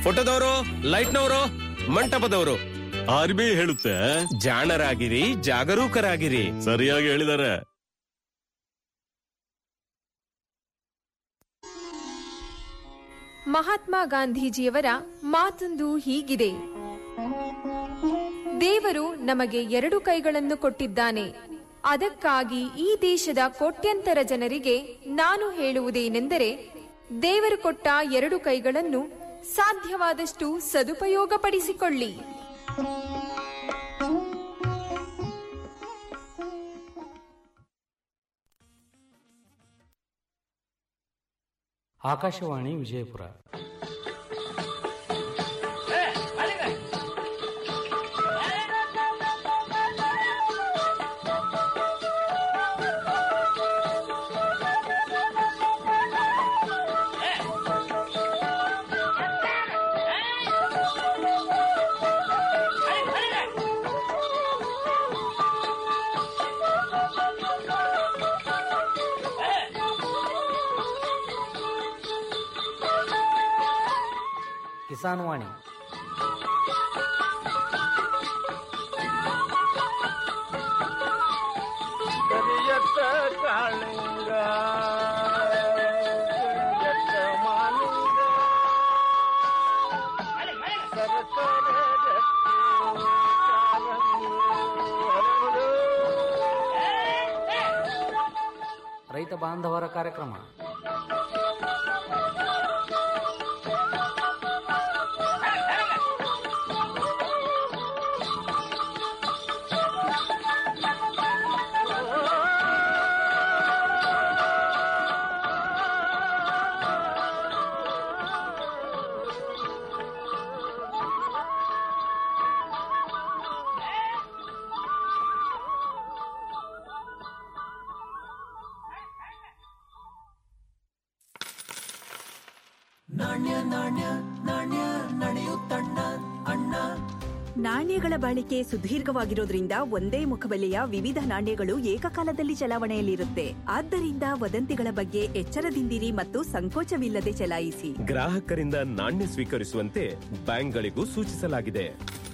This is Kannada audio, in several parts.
ಫೋಟೋದವರು ಲೈಟ್ನವರು ಮಂಟಪದವರು ಆರ್ ಬಿ ಐ ಹೇಳುತ್ತೆ ಜಾಣರಾಗಿರಿ ಜಾಗರೂಕರಾಗಿರಿ ಸರಿಯಾಗಿ ಹೇಳಿದ್ದಾರೆ ಮಹಾತ್ಮ ಗಾಂಧೀಜಿಯವರ ಮಾತೊಂದು ಹೀಗಿದೆ ದೇವರು ನಮಗೆ ಎರಡು ಕೈಗಳನ್ನು ಕೊಟ್ಟಿದ್ದಾನೆ ಅದಕ್ಕಾಗಿ ಈ ದೇಶದ ಕೋಟ್ಯಂತರ ಜನರಿಗೆ ನಾನು ಹೇಳುವುದೇನೆಂದರೆ ದೇವರು ಕೊಟ್ಟ ಎರಡು ಕೈಗಳನ್ನು ಸಾಧ್ಯವಾದಷ್ಟು ಸದುಪಯೋಗಪಡಿಸಿಕೊಳ್ಳಿ ಆಕಾಶವಾಣಿ ವಿಜಯಪುರ ಕಿಸಾನ್ ವಾಣಿ ಕರಿಯತ್ತ ಕಾಳಿಂಗ ಕರಿಯತ್ತ ಮಾಲಿಂಗ ಸರಸರ ಗಟ್ಟಿ ಕಾಲಂಗಿ ಹರಳು. ರೈತ ಬಾಂಧವರ ಕಾರ್ಯಕ್ರಮ ನಾಣ್ಯಗಳ ಬಾಳಿಕೆ ಸುದೀರ್ಘವಾಗಿರೋದ್ರಿಂದ ಒಂದೇ ಮುಖಬೆಲೆಯ ವಿವಿಧ ನಾಣ್ಯಗಳು ಏಕಕಾಲದಲ್ಲಿ ಚಲಾವಣೆಯಲ್ಲಿರುತ್ತೆ ಆದ್ದರಿಂದ ವದಂತಿಗಳ ಬಗ್ಗೆ ಎಚ್ಚರದಿಂದಿರಿ ಮತ್ತು ಸಂಕೋಚವಿಲ್ಲದೆ ಚಲಾಯಿಸಿ ಗ್ರಾಹಕರಿಂದ ನಾಣ್ಯ ಸ್ವೀಕರಿಸುವಂತೆ ಬ್ಯಾಂಕ್ಗಳಿಗೂ ಸೂಚಿಸಲಾಗಿದೆ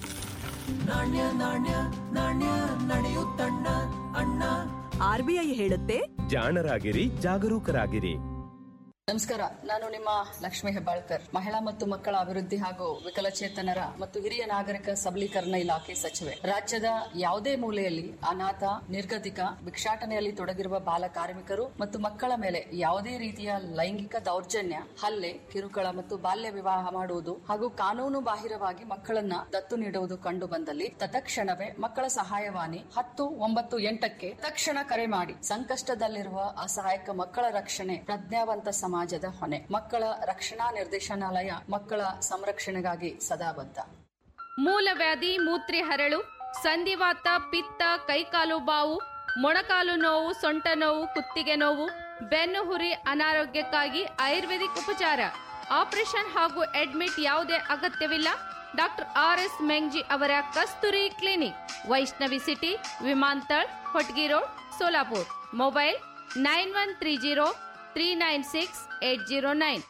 ಆರ್ಬಿಐ ಹೇಳುತ್ತೆ ಜಾಣರಾಗಿರಿ ಜಾಗರೂಕರಾಗಿರಿ ನಮಸ್ಕಾರ ನಾನು ನಿಮ್ಮ ಲಕ್ಷ್ಮೀ ಹೆಬ್ಬಾಳ್ಕರ್ ಮಹಿಳಾ ಮತ್ತು ಮಕ್ಕಳ ಅಭಿವೃದ್ಧಿ ಹಾಗೂ ವಿಕಲಚೇತನರ ಮತ್ತು ಹಿರಿಯ ನಾಗರಿಕ ಸಬಲೀಕರಣ ಇಲಾಖೆ ಸಚಿವೆ ರಾಜ್ಯದ ಯಾವುದೇ ಮೂಲೆಯಲ್ಲಿ ಅನಾಥ ನಿರ್ಗತಿಕ ಭಿಕ್ಷಾಟನೆಯಲ್ಲಿ ತೊಡಗಿರುವ ಬಾಲ ಕಾರ್ಮಿಕರು ಮತ್ತು ಮಕ್ಕಳ ಮೇಲೆ ಯಾವುದೇ ರೀತಿಯ ಲೈಂಗಿಕ ದೌರ್ಜನ್ಯ ಹಲ್ಲೆ ಕಿರುಕುಳ ಮತ್ತು ಬಾಲ್ಯ ವಿವಾಹ ಮಾಡುವುದು ಹಾಗೂ ಕಾನೂನು ಬಾಹಿರವಾಗಿ ಮಕ್ಕಳನ್ನ ದತ್ತು ನೀಡುವುದು ಕಂಡು ಬಂದಲ್ಲಿ ತತ್ಕ್ಷಣವೇ ಮಕ್ಕಳ ಸಹಾಯವಾಣಿ ಹತ್ತು ಒಂಬತ್ತು ಎಂಟಕ್ಕೆ ತಕ್ಷಣ ಕರೆ ಮಾಡಿ ಸಂಕಷ್ಟದಲ್ಲಿರುವ ಅಸಹಾಯಕ ಮಕ್ಕಳ ರಕ್ಷಣೆ ಪ್ರಜ್ಞಾವಂತ ಸಮಾಜದ ಹೊಣೆ ಮಕ್ಕಳ ರಕ್ಷಣಾ ನಿರ್ದೇಶನಾಲಯ ಮಕ್ಕಳ ಸಂರಕ್ಷಣೆಗಾಗಿ ಸದಾ ಬದ್ಧ ಮೂಲವ್ಯಾಧಿ ಮೂತ್ರಿ ಹರಳು ಸಂಧಿವಾತ ಪಿತ್ತ ಕೈಕಾಲು ಬಾವು ಮೊಣಕಾಲು ನೋವು ಸೊಂಟ ನೋವು ಕುತ್ತಿಗೆ ನೋವು ಬೆನ್ನು ಹುರಿ ಅನಾರೋಗ್ಯಕ್ಕಾಗಿ ಆಯುರ್ವೇದಿಕ್ ಉಪಚಾರ ಆಪರೇಷನ್ ಹಾಗೂ ಅಡ್ಮಿಟ್ ಯಾವುದೇ ಅಗತ್ಯವಿಲ್ಲ ಡಾಕ್ಟರ್ ಆರ್ ಎಸ್ ಮೆಂಗ್ಜಿ ಅವರ Kasturi clinic Vaishnavi city Vimantal Hotgi road Solapur mobile nine one three zero three nine six eight zero nine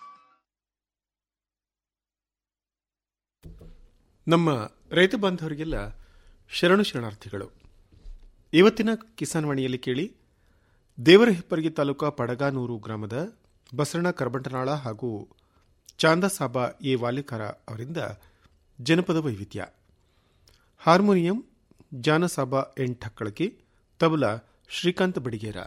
ನಮ್ಮ ರೈತ ಬಾಂಧವರಿಗೆಲ್ಲ ಶರಣು ಶರಣಾರ್ಥಿಗಳು ಇವತ್ತಿನ ಕಿಸಾನ್ ವಾಣಿಯಲ್ಲಿ ಕೇಳಿ ದೇವರಹಿಪ್ಪರಗಿ ತಾಲೂಕಾ ಪಡಗಾನೂರು ಗ್ರಾಮದ ಬಸರಣ ಕರ್ಬಂಟನಾಳ ಹಾಗೂ ಚಾಂದಸಾಬ ಎ ವಾಲಿಕಾರ ಅವರಿಂದ ಜನಪದ ವೈವಿಧ್ಯ ಹಾರ್ಮೋನಿಯಂ ಜಾನಸಾಬ ಎನ್ ಠಕ್ಕಳಕಿ ತಬಲಾ ಶ್ರೀಕಾಂತ್ ಬಡಿಗೇರ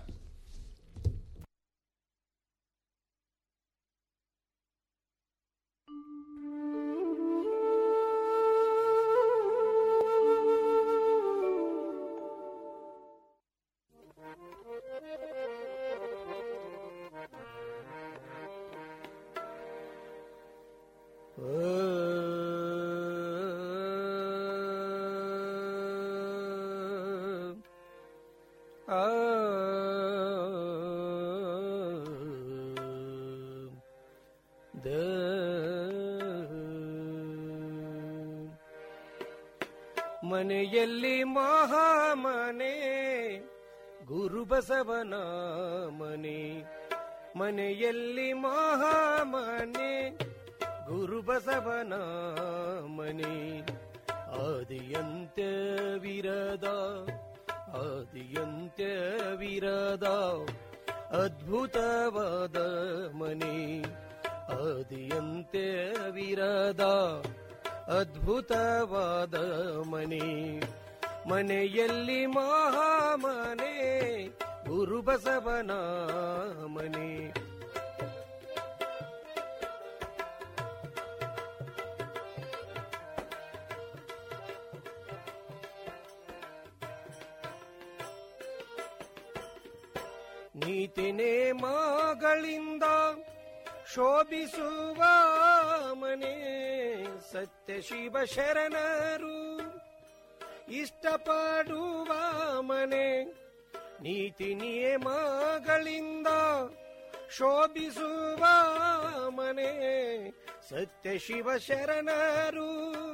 ಮನೆಯಲ್ಲಿ ಮಹಾಮನೆ ಗುರು ಬಸವನ ಮನೆ ಮನೆಯಲ್ಲಿ ಮಹಾಮನೆ ಗುರು ಬಸವನ ಮನೆ ಆದಿಯಂತ್ಯ ವಿರದ ಆದಿಯಂತ್ಯ ವಿರದ ಅದ್ಭುತವಾದ ಮನೆ ಆದಿಯಂತ್ಯ ವಿರದ ಅದ್ಭುತವಾದ ಮನೆ ಮನೆಯಲ್ಲಿ ಮಹಾಮನೆ ಗುರು ಬಸವನ ಮನೆ ನೀತಿ ನೇಮಗಳಿಂದ ಶೋಭಿಸುವ ಮನೆ ಸತ್ಯ ಶಿವ ಶರಣರು ಇಷ್ಟಪಡುವ ಮನೆ ನೀತಿ ನಿಯಮಗಳಿಂದ ಶೋಭಿಸುವ ಮನೆ ಸತ್ಯ ಶಿವ ಶರಣರು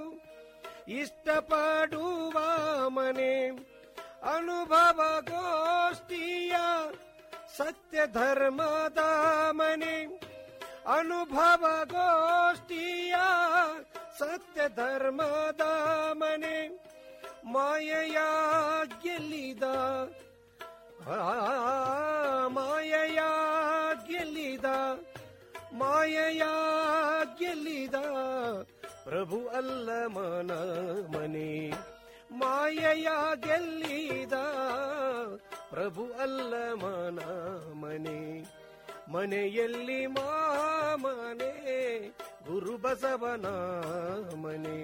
ಇಷ್ಟಪಡುವ ಮನೆ ಅನುಭವ ಗೋಷ್ಠಿಯ ಸತ್ಯ ಧರ್ಮದ ಮನೆ ಅನುಭವ ಗೋಷ್ಠಿಯ ಸತ್ಯ ಧರ್ಮದ ಮನೆ ಮಾಯೆಯ ಗೆಲ್ಲಿದ ಆ, ಮಾಯೆಯ ಗೆಲ್ಲಿದ ಮಾಯೆಯ ಗೆಲ್ಲಿದ ಪ್ರಭು ಅಲ್ಲ ಮನ ಮನೆ ಮಾಯೆಯ ಗೆಲ್ಲಿದ ಪ್ರಭು ಅಲ್ಲ ಮನ ಮನೆ ಮನೆಯಲ್ಲಿ ಮಾಮನೆ ಗುರು ಬಸವನ ಮನೆ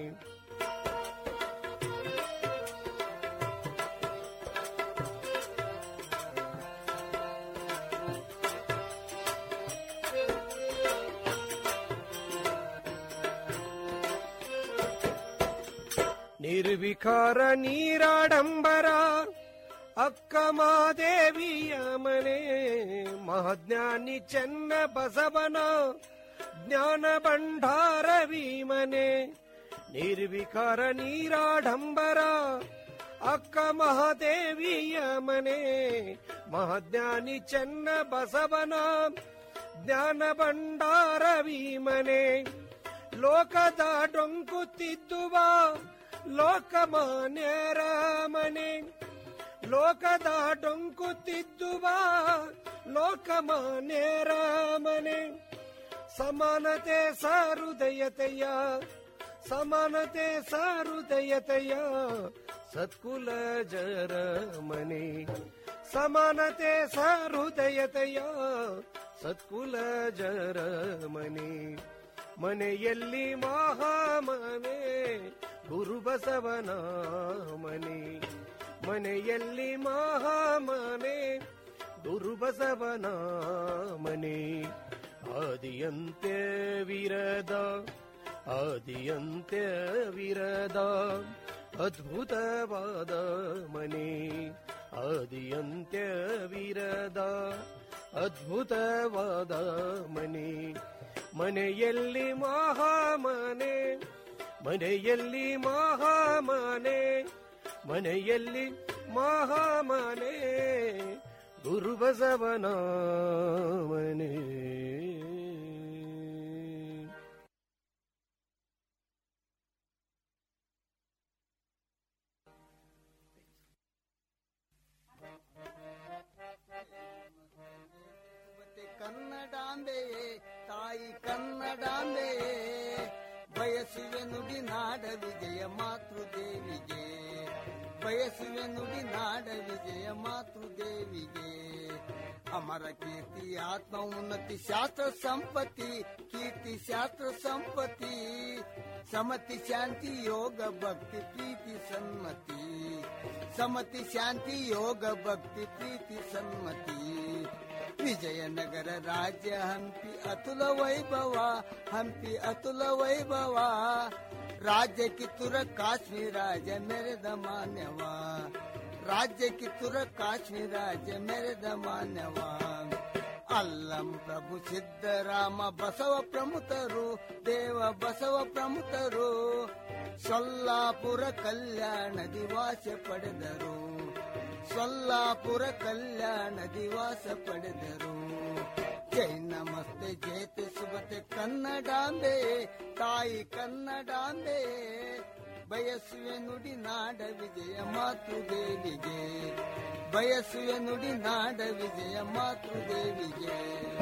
ನಿರ್ವಿಕಾರ ನೀರಾಡಂಬರ ಅಕ್ಕ ಮಾದೇವಿಯ ಮನೆ ಮಹಾಜ್ಞಾನಿ ಚೆನ್ನ ಬಸವನ ಜ್ಞಾನ ಭಂಡಾರವಿ ಮನೆ ನಿರ್ವಿಕಾರ ನೀರಾಡಂಬರ ಅಕ್ಕ ಮಹಾದೇವಿಯ ಮನೆ ಮಹಾಜ್ಞಾನಿ ಚೆನ್ನ ಬಸವನ ಜ್ಞಾನ ಭಂಡಾರವಿ ಮನೆ ಲೋಕದ ಡೊಂಕುತ್ತಿದ್ದುವ ಲೋಕಮಾನ್ಯರ ಮನೆ ಲೋಕದ ಡೊಂಕುತ್ತಿದ್ದುವ ಲೋಕಮಾನ್ಯರ ಮನೆ ಸಮಾನತೆ ಸಾರುದಯತೆಯ ಸಮಾನತೆ ಸಾರುದಯತೆಯ ಸತ್ಕುಲ ಜರ ಮನೆ ಸಮಾನತೆ ಸಾರುದಯತೆಯ ಸತ್ಕುಲ ಜರ ಮನೆ ಮನೆಯಲ್ಲಿ ಮಹಾಮನೆ ಗುರು ಬಸವನ ಮನೆ ಮನೆಯಲ್ಲಿ ಮಹಾಮನೆ ಗುರು ಬಸವನ ಮನೆ ಆದಿಯಂತ್ಯ ವಿರದ ಆದಿಯಂತ್ಯ ವಿರದ ಅದ್ಭುತವಾದ ಮನೆ ಆದಿಯಂತ್ಯ ವಿರದ ಅದ್ಭುತವಾದ ಮನೆ ಮನೆಯಲ್ಲಿ ಮಹಾಮನೆ ಮನೆಯಲ್ಲಿ ಮಹಾಮನೆ ಮನೆಯಲ್ಲಿ ಮಹಾಮನೆ ಗುರು ಬಸವನ ಮನೆ ಮತ್ತೆ ಕನ್ನಡಾಂಬೆಯೇ ತಾಯಿ ಕನ್ನಡಾಂಬೆಯೇ ಬಯಸುವೆ ನುಡಿ ನಾಡ ವಿಜಯ ಮಾತೃದೇವಿಗೆ ಬಯಸುವೆ ನುಡಿ ನಾಡ ವಿಜಯ ಮಾತೃದೇವಿಗೆ ಅಮರ ಕೀರ್ತಿ ಆತ್ಮ ಉನ್ನತಿ ಶಾಸ್ತ್ರ ಸಂಪತ್ತಿ ಕೀರ್ತಿ ಶಾಸ್ತ್ರ ಸಂಪತ್ತಿ ಸಮತಿ ಶಾಂತಿ ಯೋಗ ಭಕ್ತಿ ಪ್ರೀತಿ ಸನ್ಮತಿ ಸಮತಿ ಶಾಂತಿ ಯೋಗ ಭಕ್ತಿ ಪ್ರೀತಿ ಸನ್ಮತಿ ವಿಜಯನಗರ ರಾಜ್ಯ ಹಂಪಿ ಅತುಲ ವೈಭವ ಹಂಪಿ ಅತುಲ ವೈಭವ ರಾಜ್ಯ ಕಿತ್ತೂರ ಕಾಶ್ಮೀರ ರಾಜ ಮೆರೆದ ಮಾನ್ಯವ ರಾಜ್ಯ ಕಿತ್ತೂರ ಕಾಶ್ಮೀರ ರಾಜ ಮೆರೆದ ಮಾನ್ಯವ ಅಲ್ಲಂ ಪ್ರಭು ಸಿದ್ದರಾಮ ಬಸವ ಪ್ರಮುಖರು ದೇವ ಬಸವ ಪ್ರಮುಖರು ಸೊಲ್ಲಾಪುರ ಕಲ್ಯಾಣ ದಿವಾಸ ಜೈ ನಮಸ್ತೆ ಜೇತೆ ಸುಬತೆ ಕನ್ನಡಾಂಬೆ ತಾಯಿ ಕನ್ನಡಾಂಬೆ ಬಯಸುವೆ ನುಡಿ ನಾಡ ವಿಜಯ ಮಾತೃದೇವಿಗೆ ಬಯಸುವೆ ನುಡಿ ನಾಡ ವಿಜಯ ಮಾತೃದೇವಿಗೆ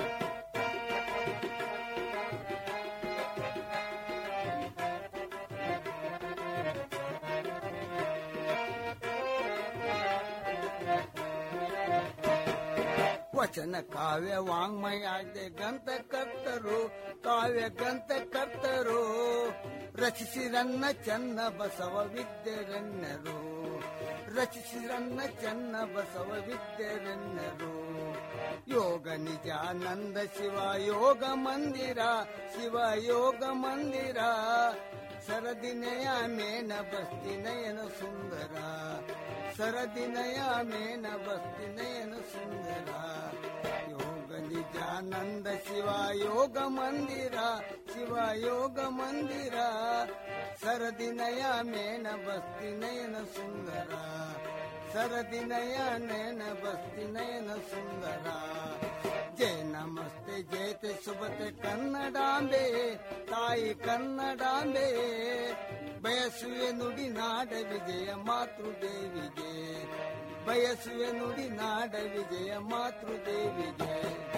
ವಚನ ಕಾವ್ಯ ವಾಂಗ್ಮಯಾದೆ ಗಂತ ಕರ್ತರು ಕಾವ್ಯ ಗಂತ ಕರ್ತರು ರಚಿಸಿರನ್ನ ಚನ್ನ ಬಸವ ವಿದ್ಯೆರನ್ನರು ರಚಿಸಿರನ್ನ ಚನ್ನ ಬಸವ ವಿದ್ಯೆರನ್ನರು ಯೋಗ ನಿಜಾನಂದ ಶಿವ ಯೋಗ ಮಂದಿರ ಶಿವ ಯೋಗ ಮಂದಿರ ಸರದಿನಯ ಮೇನ ಬಸ್ತಿ ನಯನ ಸುಂದರ ಸರದಿನಯ ಮೇನ ಬಸ್ತಿ ನಯನ ಸುಂದರ ಯೋಗ ನಿಜಾನಂದ ಶಿವ ಯೋಗ ಮಂದಿರ ಶಿವ ಯೋಗ ಮಂದಿರ ಸರದಿನಯ ಮೇನ ಬಸ್ತಿ ನಯನ ಸುಂದರ ಸರದಿನಯ ನಯನ ಬಸ್ತಿ ನಯನ ಸುಂದರ ಜಯ ನಮಸ್ತೆ ಜಯತೆ ಸುಬತೆ ಕನ್ನಡಾಂಬೆ ತಾಯಿ ಕನ್ನಡಾಂಬೆ ಬಯಸುವೆ ನುಡಿ ನಾಡ ವಿಜಯ ಮಾತೃದೇವಿಗೆ ಬಯಸುವೆ ನುಡಿ ನಾಡ ವಿಜಯ ಮಾತೃದೇವಿಗೆ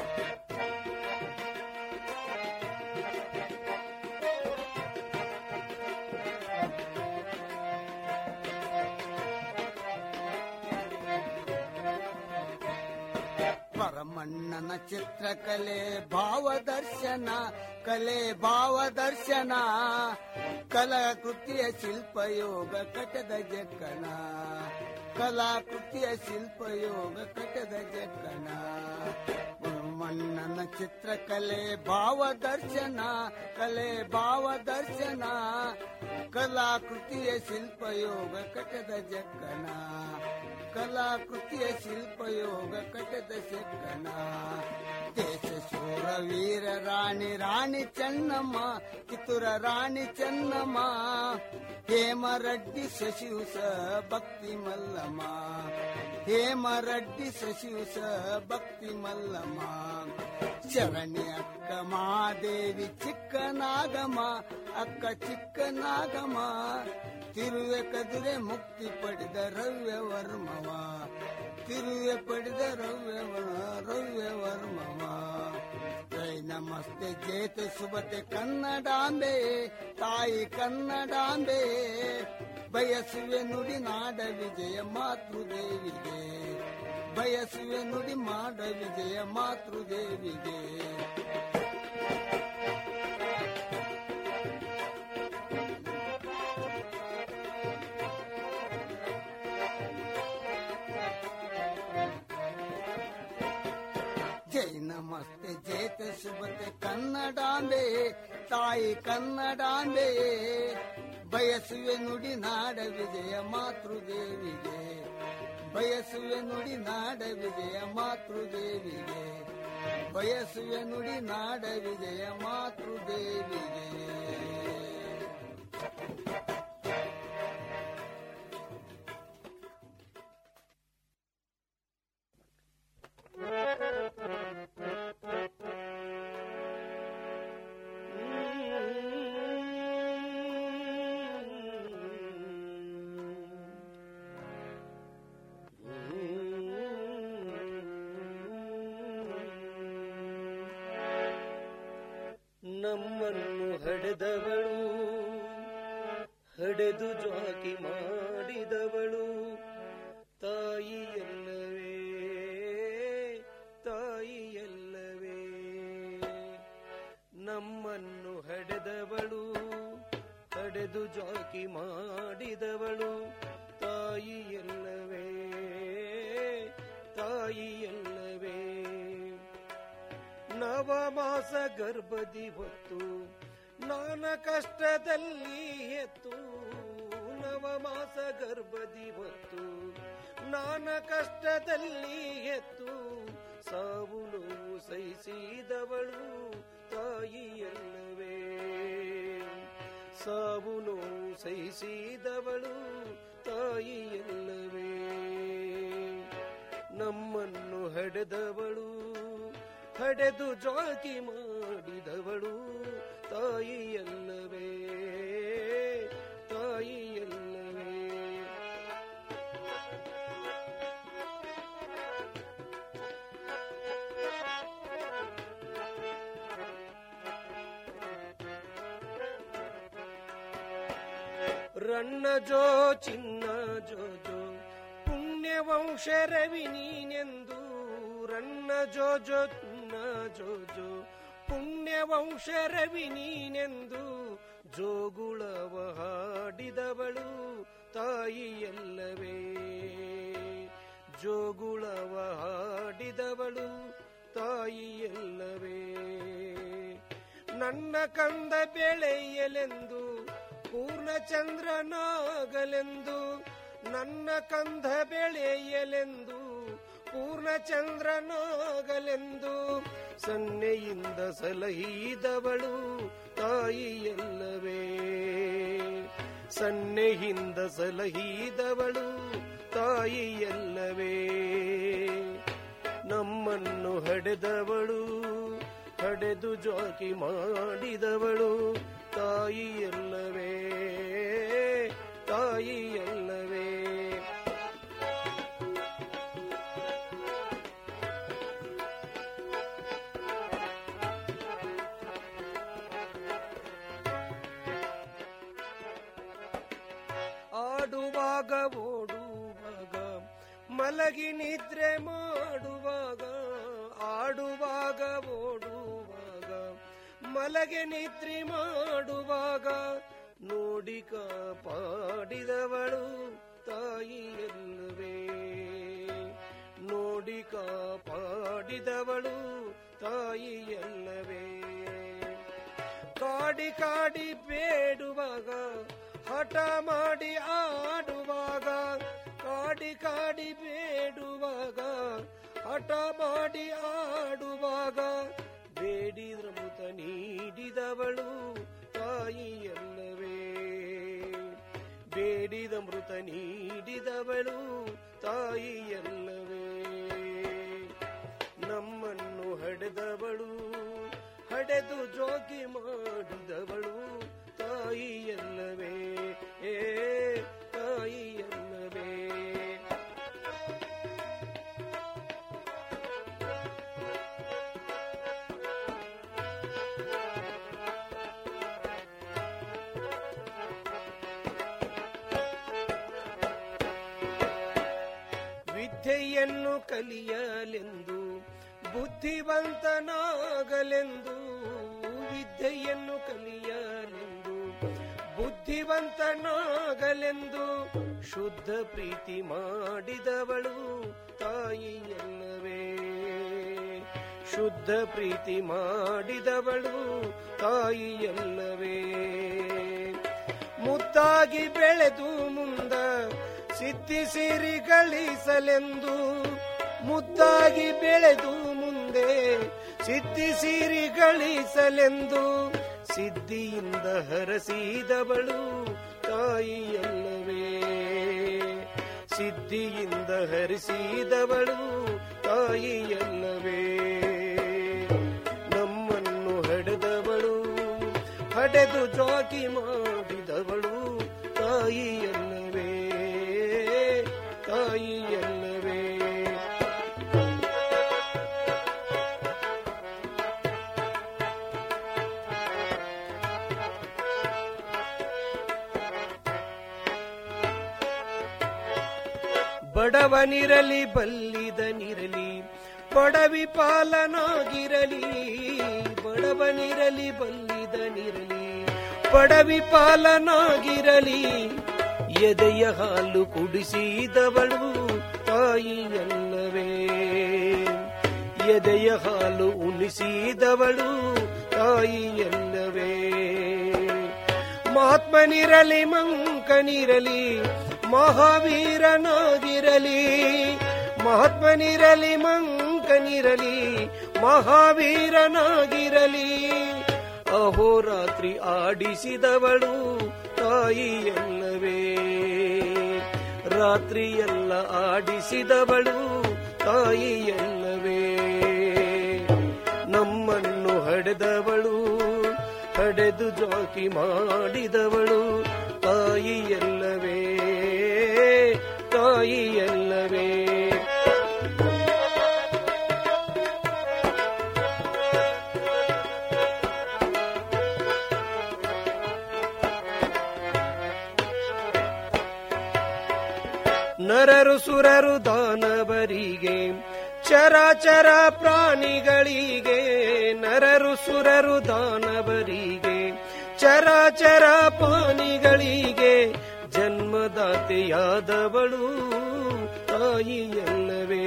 ಪರಮಣ್ಣನ ಚಿತ್ರಕಲೆ ಭಾವದರ್ಶನ ಕಲೆ ಭಾವದರ್ಶನ ಕಲಾಕೃತಿಯ ಶಿಲ್ಪಯೋಗ ಕಟದ ಜಕ್ಕಣ ಕಲಾಕೃತಿಯ ಶಿಲ್ಪಯೋಗ ಕಟದ ಜಕ್ಕಣ ಮಣ್ಣನ ಚಿತ್ರಕಲೆ ಭಾವದರ್ಶನ ಕಲೆ ಭಾವದರ್ಶನ ಕಲಾಕೃತಿಯ ಶಿಲ್ಪಯೋಗ ಕಟದ ಜಕ್ಕಣ ಕಲಾಕೃತಿಯ ಶಿಲ್ಪಯೋಗ ಕಟದ ಶಕ್ಕಣ ದೇಶ ಶೂರ ವೀರ ರಾಣಿ ರಾಣಿ ಚೆನ್ನಮ್ಮ ಕಿತ್ತೂರ ರಾಣಿ ಚೆನ್ನಮ್ಮ ಹೇಮರೆಡ್ಡಿ ಶಶಿಹುಸ ಭಕ್ತಿ ಮಲ್ಲಮ್ಮ ಹೇಮರೆಡ್ಡಿ ಶಶಿಹುಸ ಭಕ್ತಿ ಮಲ್ಲಮ್ಮ ಶರಣಿ ಅಕ್ಕ ಮಾದೇವಿ ಚಿಕ್ಕ ನಾಗಮ್ಮ ಅಕ್ಕ ಚಿಕ್ಕ ನಾಗಮ್ಮ ತಿರುವೆ ಕದುರೆ ಮುಕ್ತಿ ಪಡೆದ ರವ್ಯ ವರ್ಮವ ತಿರುವೆ ಪಡೆದ ರವ್ಯ ರವ್ಯ ವರ್ಮವ ಜೈ ನಮಸ್ತೆ ಜೇತೆ ಸುಬತೆ ಕನ್ನಡಾಂಬೆ ತಾಯಿ ಕನ್ನಡಾಂಬೆ ಬಯಸುವೆ ನುಡಿ ನಾಡ ವಿಜಯ ಮಾತೃದೇವಿಗೆ ಬಯಸುವೆ ನುಡಿ ಮಾಡ ವಿಜಯ ಮಾತೃದೇವಿಗೆ ಜೈ ನಮಸ್ತೆ ಜೇತೆ ಸುಬತೆ ಕನ್ನಡಾಂಬೆ ತಾಯಿ ಕನ್ನಡಾಂಬೆ ಬಯಸುವೆ ನುಡಿ ನಾಡ ವಿಜಯ ಮಾತೃದೇವಿಗೆ ಬಯಸುವೆ ನುಡಿ ನಾಡ ವಿಜಯ ಮಾತೃದೇವಿಗೆ ಬಯಸುವೆ ನುಡಿ ನಾಡ ವಿಜಯ ಮಾತೃದೇವಿಗೆ ನಮ್ಮನ್ನು ಹಡೆದವಳು ಹಡೆದು ಜ್ವಾಕಿ ಮಾಡಿದವಳು ತಾಯಿಯಲ್ಲವೇ ತಾಯಿಯಲ್ಲವೇ ನಮ್ಮನ್ನು ಹಡೆದವಳು ಹಡೆದು ಜಾಕಿ ಮಾಡಿದವಳು ತಾಯಿಯಲ್ಲವೇ ತಾಯಿಯಲ್ಲವೇ ನವಮಾಸ ಗರ್ಭದಿ ಹೊತ್ತು ನಾನ ಕಷ್ಟದಲ್ಲಿ ಎತ್ತು ನವಮಾಸ ಗರ್ಭದಿ ಹೊತ್ತು ನಾನ ಕಷ್ಟದಲ್ಲಿ ಎತ್ತು ಸಾವು ನೋವು ಸಹಿಸಿದವಳು ತಾಯಿಯಲ್ಲವೇ ಸಾವು ನೋವು ಸಹಿಸಿದವಳು ತಾಯಿಯಲ್ಲವೇ ನಮ್ಮನ್ನು ಹಡೆದವಳು ಹಡೆದು ಜಾತಿ ಮಾಡಿದವಳು ತಾಯಿಯಲ್ಲವೇ ತಾಯಿಯಲ್ಲವೇ ರನ್ನ ಜೋ ಚಿನ್ನ ಜೋ ಜೋ ಪುಣ್ಯವಂಶ ರವಿ ನೀನೆಂದು ರನ್ನ ಜೋ ಜೋ ಚಿನ್ನ ಜೋ ಜೋ ಪುಣ್ಯವಂಶ ರವಿ ನೀನೆಂದು ಜೋಗುಳವ ಹಾಡಿದವಳು ತಾಯಿಯಲ್ಲವೇ ಜೋಗುಳವ ಹಾಡಿದವಳು ತಾಯಿಯಲ್ಲವೇ ನನ್ನ ಕಂದ ಬೆಳೆಯಲೆಂದು ಪೂರ್ಣಚಂದ್ರನಾಗಲೆಂದು ನನ್ನ ಕಂದ ಬೆಳೆಯಲೆಂದು ಪೂರ್ಣಚಂದ್ರನಾಗಲೆಂದು ಸನ್ನೆಯಿಂದ ಸಲಹಿದವಳು ತಾಯಿಯಲ್ಲವೇ ಸನ್ನೆಯಿಂದ ಸಲಹಿದವಳು ತಾಯಿಯಲ್ಲವೇ ನಮ್ಮನ್ನು ಹಡೆದವಳು ಹಡೆದು ಜಾಕಿ ಮಾಡಿದವಳು ತಾಯಿಯಲ್ಲವೇ ತಾಯಿಯಲ್ಲವೇ ಆಡುವಾಗ ಓಡುವಾಗ ಮಲಗಿ ನಿದ್ರೆ ಮಾಡುವಾಗ ಆಡುವಾಗ ಓಡುವಾಗ ಮಲಗೆ ನಿದ್ರೆ ಮಾಡುವಾಗ ನೋಡಿ ಕಾಪಾಡಿದವಳು ತಾಯಿಯಲ್ಲವೇ ನೋಡಿ ಕಾಪಾಡಿದವಳು ತಾಯಿಯಲ್ಲವೇ ಕಾಡಿ ಕಾಡಿ ಬೇಡುವಾಗ ಹಠ ಮಾಡಿ ಆಡುವಾಗ ಕಾಡಿ ಕಾಡಿ ಬೇಡುವಾಗ ಹಠ ಮಾಡಿ ಆಡುವಾಗ ಬೇಡಿದ್ರ ಮುತ ನೀಡಿದವಳು ತಾಯಿಯಲ್ಲವೇ ಬೇಡಿದ ಮೃತ ನೀಡಿದವಳು ತಾಯಿಯಲ್ಲವೇ ನಮ್ಮನ್ನು ಹಡೆದವಳು ಹಡೆದು ಜೋಗಿ ಮಾಡಿದವಳು ತಾಯಿಯಲ್ಲವೇ ಏ ತಾಯಿಯಲ್ಲವೇ ವಿದ್ಯೆಯನ್ನು ಕಲಿಯಲೆಂದು ಬುದ್ಧಿವಂತನಾಗಲೆಂದು ವಿದ್ಯೆಯನ್ನು ಕಲಿಯಲೆಂದು ಬುದ್ಧಿವಂತನಾಗಲೆಂದು ಶುದ್ಧ ಪ್ರೀತಿ ಮಾಡಿದವಳು ತಾಯಿಯಲ್ಲವೇ ಶುದ್ಧ ಪ್ರೀತಿ ಮಾಡಿದವಳು ತಾಯಿಯಲ್ಲವೇ ಮುದ್ದಾಗಿ ಬೆಳೆದು ಮುಂದ ಸಿದ್ಧಿಸಿರಿ ಗಳಿಸಲೆಂದು ಮುದ್ದಾಗಿ ಬೆಳೆದು ಮುಂದೆ ಸಿದ್ಧಿಸಿರಿ ಗಳಿಸಲೆಂದು ಸಿದ್ಧಿಯಿಂದ ಹರಸಿದವಳು ತಾಯಿಯಲ್ಲವೇ ಸಿದ್ಧಿಯಿಂದ ಹರಿಸಿದವಳು ತಾಯಿಯಲ್ಲವೇ ನಮ್ಮನ್ನು ಹಡೆದವಳು ಹಡೆದು ಜಾಕಿ ಮಾಡಿದವಳು ತಾಯಿಯಲ್ಲವೇ ತಾಯಿಯಲ್ಲವೇ ಬಡವನಿರಲಿ ಬಲ್ಲಿದನಿರಲಿ ಪಡವಿ ಪಾಲನಾಗಿರಲಿ ಬಡವನಿರಲಿ ಬಲ್ಲಿದನಿರಲಿ ಪಡವಿ ಪಾಲನಾಗಿರಲಿ ಎದೆಯ ಹಾಲು ಕುಡಿಸಿದವಳು ತಾಯಿಯಲ್ಲವೇ ಎದೆಯ ಹಾಲು ಉಣಿಸಿದವಳು ತಾಯಿಯಲ್ಲವೇ ಮಹಾತ್ಮನಿರಲಿ ಮಂಕನಿರಲಿ ಮಹಾವೀರನಾಗಿರಲಿ ಮಹಾತ್ಮನಿರಲಿ ಮಂಕನಿರಲಿ ಮಹಾವೀರನಾಗಿರಲಿ ಅಹೋರಾತ್ರಿ ಆಡಿಸಿದವಳು ತಾಯಿಯಲ್ಲವೇ ರಾತ್ರಿಯೆಲ್ಲ ಆಡಿಸಿದವಳು ತಾಯಿಯಲ್ಲವೇ ಹಡೆದವಳು ಹಡೆದು ಜಾಕಿ ಮಾಡಿದವಳು ತಾಯಿಯಲ್ಲವೇ ತಾಯಿಯಲ್ಲವೇ ನರರು ಸುರರು ದಾನವರಿಗೆ ಚರಾಚರ ಪ್ರಾಣಿಗಳಿಗೆ ನರರು ಸುರರು ದಾನವರಿಗೆ ಚರಾಚರ ಪ್ರಾಣಿಗಳಿಗೆ ಜನ್ಮದಾತೆಯಾದವಳು ತಾಯಿಯಲ್ಲವೇ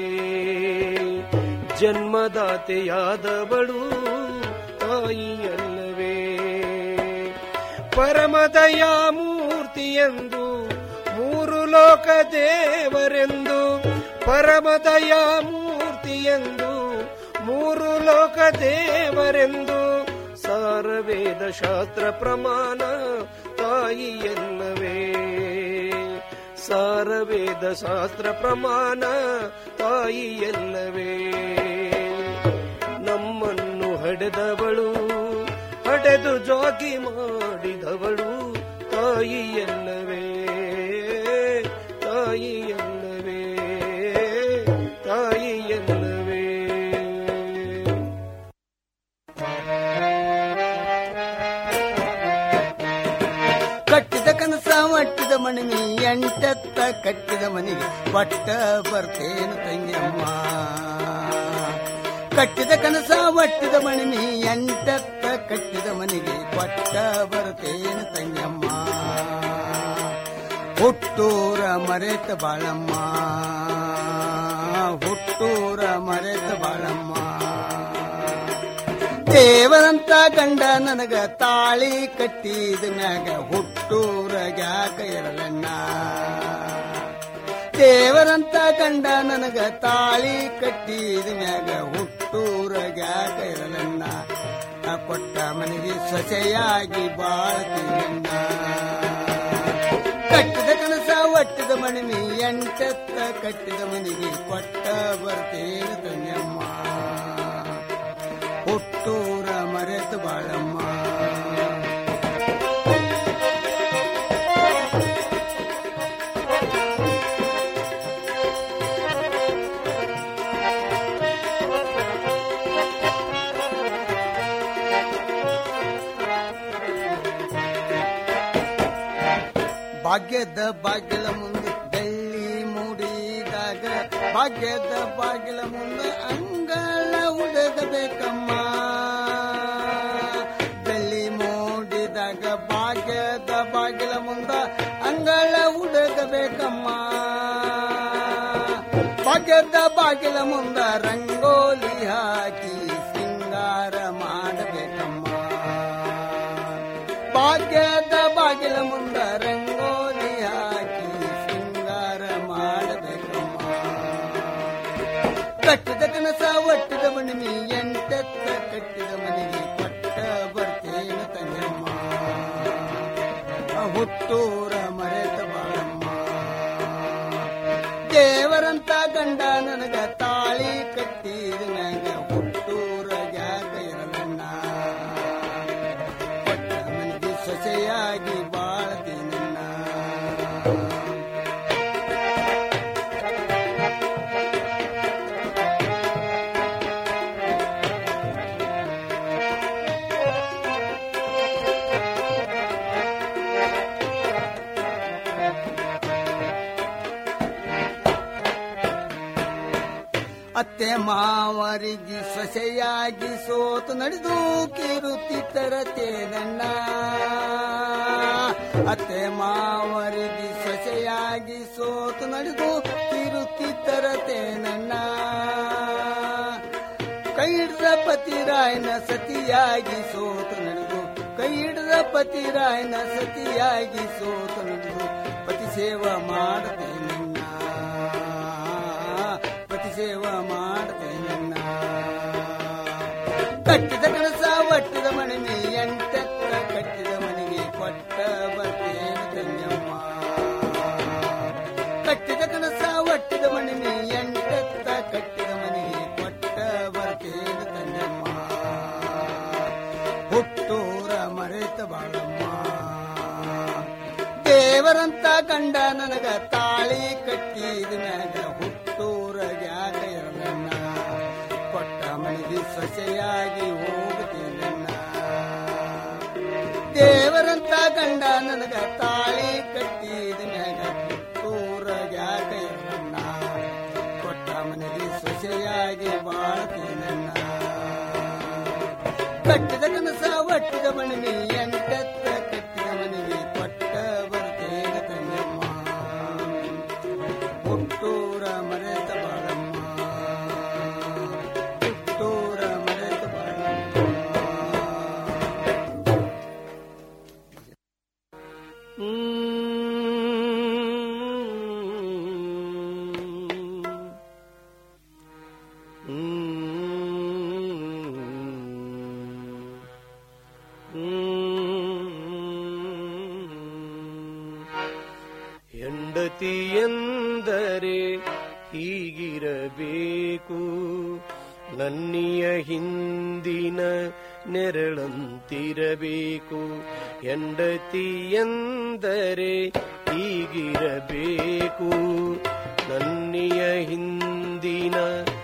ಜನ್ಮದಾತೆಯಾದವಳು ತಾಯಿಯಲ್ಲವೇ ಪರಮದಯಾ ಮೂರ್ತಿಯೆಂದು ಮೂರು ಲೋಕ ದೇವರೆಂದು ಪರಮದಯಾ ಮೂರ್ತಿಯೆಂದು ಮೂರು ಲೋಕ ದೇವರೆಂದು ಸಾರವೇದ ಶಾಸ್ತ್ರ ಪ್ರಮಾಣ ತಾಯಿಯಲ್ಲವೇ ಸಾರವೇದ ಶಾಸ್ತ್ರ ಪ್ರಮಾಣ ತಾಯಿಯಲ್ಲವೇ ನಮ್ಮನ್ನು ಹಡೆದವಳು ಹಡೆದು ಜಾಗಿ ಮಾಡಿದವಳು ತಾಯಿಯಲ್ಲವೇ ತಾಯಿಯಲ್ಲವೇ ತಾಯಿಯಲ್ಲವೇ ಕಟ್ಟಿದ ಕನಸ ಮಟ್ಟಿದ ಮಣಿಮಿ ಎಂಟತ್ತ ಕಟ್ಟಿದ ಮನೆಗೆ ಪಟ್ಟ ಬರ್ತೇನು ತಂಗಿಯಮ್ಮ ಕಟ್ಟಿದ ಕನಸ ಒಟ್ಟಿದ ಮಣಿಮಿ ಎಂಟತ್ತ ಕಟ್ಟಿದ ಮನೆಗೆ ಪಟ್ಟ ಬರ್ತೇನು ತಂಗಿಯಮ್ಮ ಹುಟ್ಟೂರ ಮರೆತ ಬಾಳಮ್ಮ ಹುಟ್ಟೂರ ಮರೆತ ಬಾಳಮ್ಮ ದೇವರಂತ ಗಂಡ ನನಗ ತಾಳಿ ಕಟ್ಟಿದ ಮ್ಯಾಗ ಹುಟ್ಟೂರ ಗ್ಯಾಕ ಇರಲಣ್ಣ ದೇವರಂತ ಗಂಡ ನನಗ ತಾಳಿ ಕಟ್ಟಿದ ಮ್ಯಾಗ ಹುಟ್ಟೂರ ಗ್ಯಾಕ ಇರಲಣ್ಣ ಆ ಕೊಟ್ಟ ಮನೆಗೆ ಸೊಸೆಯಾಗಿ ಬಾಳ್ತೀನಣ್ಣ ಕಟ್ಟಿದ ಕನಸ ಒಟ್ಟಿದ ಮಣಿಮಿ ಎಂಟತ್ತ ಕಟ್ಟಿದ ಮನೆಗೆ ಕೊಟ್ಟ ಬರ್ತೇನೆ ತಂಗಮ್ಮ ಹುಟ್ಟೂರ ಮರೆತ ಬಾಳಮ್ಮ ಭಾಗ್ಯದ ಬಾಗಿಲ ಮುಂದೆ ಬೆಳ್ಳಿ ಮೂಡಿದಾಗ ಭಾಗ್ಯದ ಬಾಗಿಲ ಮುಂದೆ ಅಂಗಳ ಹುಡುಗಬೇಕಮ್ಮ ಬೆಳ್ಳಿ ಮೂಡಿದಾಗ ಭಾಗ್ಯದ ಬಾಗಿಲ ಮುಂದ ಅಂಗಳ ಹುಡುಗಬೇಕಮ್ಮ ಭಾಗ್ಯದ ಬಾಗಿಲ ಮುಂದ ರಂಗೋಲಿ ಹಾಕಿ ಸಿಂಗಾರ ಮಾಡಬೇಕಮ್ಮ ಭಾಗ್ಯದ ಬಾಗಿಲ ಮುಂದ ರಂಗೋಲಿ ಹಾಕಿ ಸಿಂಗಾರ ಮಾಡಬೇಕಮ್ಮ ಕಟ್ಟಿದ ಕನಸ ಒಟ್ಟಿದ ಮಣಿಮಿ ಎಂಟತ್ತ ಕಟ್ಟಿದ ಮನೆಗೆ ಕೊಟ್ಟ ಬರ್ತೇನೆ ತಂಗಮ್ಮ ಹುಟ್ಟೂರ ಮರೆತ ಬಾಳಮ್ಮ ದೇವರಂತ ಗಂಡ ನನಗ ತಾಳಿ ಕಟ್ಟಿದ ಮ್ಯಾಗ ಹುಟ್ಟೂರ ಗ್ಯಾಕ ಇರಲಣ್ಣ ಕೊಟ್ಟ ಮನೆಗೆ ಸೊಸೆಯಾಗಿ ಬಾಳ್ತೀನಣ್ಣ ಅತ್ತೆ ಮಾವರಿಗೆ ಸೊಸೆಯಾಗಿ ಸೋತು ನಡೆದು ಕಿರುತ್ತಿತ್ತರತೇನಣ್ಣ ಅತ್ತೆ ಮಾವರಿಗೆ ಸೊಸೆಯಾಗಿ ಸೋತು ನಡೆದು ಕಿರುತ್ತಿತ್ತರತೇನಣ್ಣ ಕೈ ಹಿಡಿದ ಪತಿರಾಯನ ಸತಿಯಾಗಿ ಸೋತು ನಡೆದು ಕೈ ಹಿಡಿದ ಪತಿರಾಯನ ಸತಿಯಾಗಿ ಸೋತು ನಡೆದು ಪತಿ ಸೇವಾ ಮಾಡುತ್ತೇನಣ್ಣ ಪತಿ ಸೇವಾ ಮಾಡುತ್ತೇನಣ್ಣ ಕಟ್ಟಿದ ಕನಸ ಒಟ್ಟಿದ ಮಣಿಮಿ ಎಂಟತ್ತ ಕಟ್ಟಿದ ಮನೆಗೆ ಕೊಟ್ಟ ಬರ್ತೇನೆ ಕನ್ಯಮ್ಮ ಕಟ್ಟಿದ ಕನಸ ಒಟ್ಟಿದ ಮಣಿಮಿ ಎಂಟತ್ತ ಕಟ್ಟಿದ ಮನೆಗೆ ಕೊಟ್ಟ ಬರ್ತೇನೆ ಕನ್ಯಮ್ಮ ದೇವರಂತ ಗಂಡ ನನಗ ತಾಳಿ ಕಟ್ಟಿದ ಮ್ಯಾಗ ಹುಟ್ಟೂರ ಯಾಕ ಇರಲಣ್ಣ ಕೊಟ್ಟ ಮನೆಗೆ ಸೊಸೆಯಾಗಿ ಹೋಗ್ತೀನಣ್ಣ ದೇವರಂತ ಗಂಡ ನನಗ ತಾಳಿ ಕಟ್ಟಿದ ಮ್ಯಾಗ ಹುಟ್ಟೂರ ಯಾಕ ಇರಲಣ್ಣ ಕೊಟ್ಟ ಮನೆಗೆ ಸೊಸೆಯಾಗಿ ಬಾಳ್ತೀನಣ್ಣ ಕಟ್ಟಿದ ಕನಸ ಒಟ್ಟಿದ ಮಣಿಮಿ ಎಂಟತ್ತ ಕಟ್ಟಿದ ಮನೆಗೆ ಕೊಟ್ಟ ಬರ್ತೇನ ಕಣ್ಣಮ್ಮ ಹುಟ್ಟೂರ ಮರೆತ ಬಾಳಮ್ಮ ಹುಟ್ಟೂರ ಮರೆತ ಬಾಳಮ್ಮ ಹೆಂಡತಿ ಎಂದರೆ ಹೀಗಿರಬೇಕು ನನ್ನಿಯ ಹಿಂದಿನ ನೆರಳಂತಿರಬೇಕು ಹೆಂಡತಿ ಎಂದರೆ ಹೀಗಿರಬೇಕು ನನ್ನಿಯ ಹಿಂದಿನ